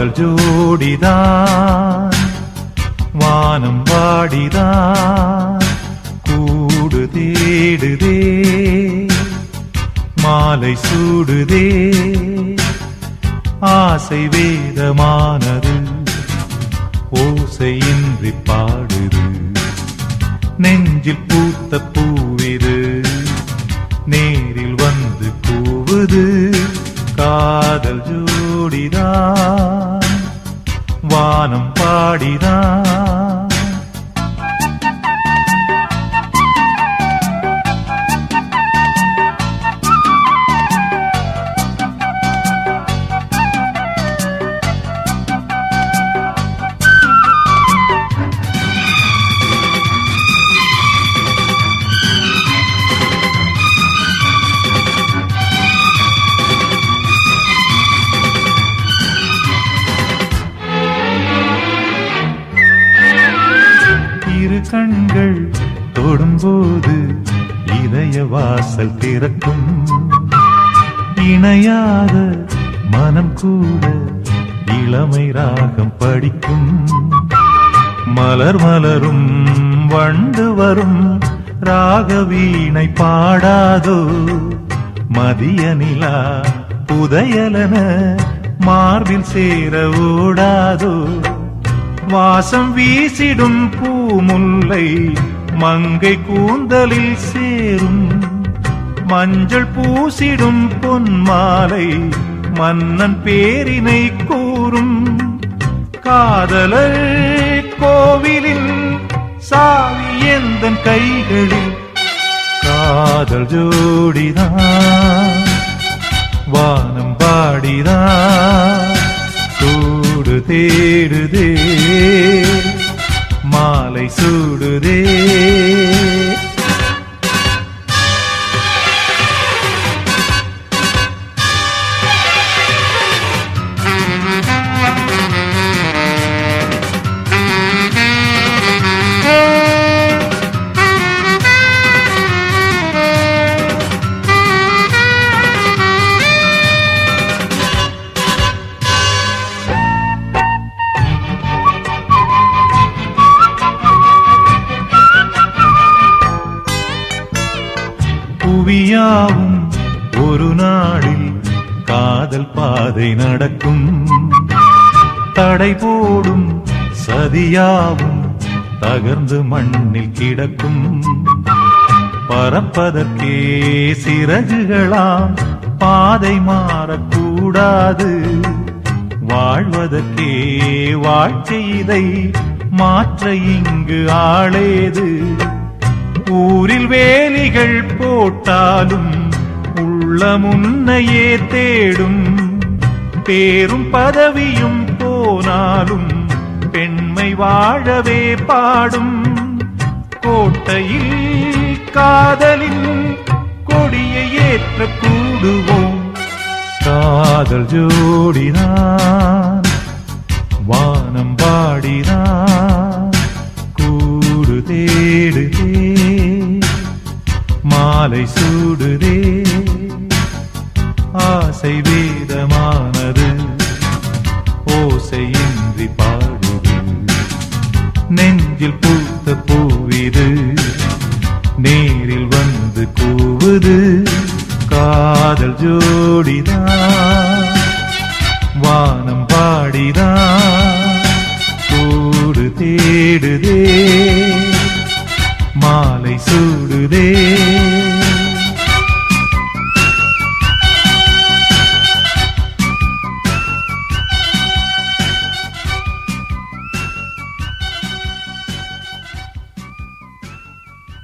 காதல் ஜோடிதான் வானம் வாடிதான் கூடு தேடுதே மாலை சூடுதே ஆசை வேதமானது ஓசையின்றி பாடுது நெஞ்சில் பூத்த பூவிது நேரில் வந்து கூவுது காதல் ஜோடிதான் வானம் பாடிதான் இரு கண்கள் தொடும்போது இதய வாசல் திறக்கும் இணையாத மனம் கூட இளமை ராகம் படிக்கும் மலர் மலரும் வண்டு வரும் ராகவீணை பாடாதோ மதிய நிலா புதையலன மார்பில் சேர ஓடாதோ வாசம் வீசிடும் பூமுல்லை மங்கை கூந்தலில் சேரும் மஞ்சள் பூசிடும் பொன்மாலை மன்னன் பேரினை கூறும் காதலர் கோவிலின் சாவி எந்தன் கைகளில் காதல் ஜோடிதான் வானம் பாடிதான் கூடு தேடுதே மாலை சூடுதே புவியாவும் ஒரு நாளில் காதல் பாதை நடக்கும் தடை போடும் சதியாவும் தகர்ந்து மண்ணில் கிடக்கும் பறப்பதற்கே சிறகுகளாம் பாதை மாறக்கூடாது வாழ்வதற்கே வாழ்க்கை இதை மாற்ற இங்கு ஆளேது ஊரில் வேலிகள் போட்டாலும் உள்ள முன்னையே தேடும் பேரும் பதவியும் போனாலும் பெண்மை வாழவே பாடும் கோட்டையில் காதலின் கொடியை ஏற்ற கூடுவோம் காதல் ஜோடிதான் வானம் பாடிதான் கூடு தேடுதே மாலை சூடுதே ஆசை வேதமானது ஓசையின்றி பாடுது நெஞ்சில் பூத்த பூவிது நேரில் வந்து கூவுது காதல் ஜோடிதான் வானம் பாடிதான்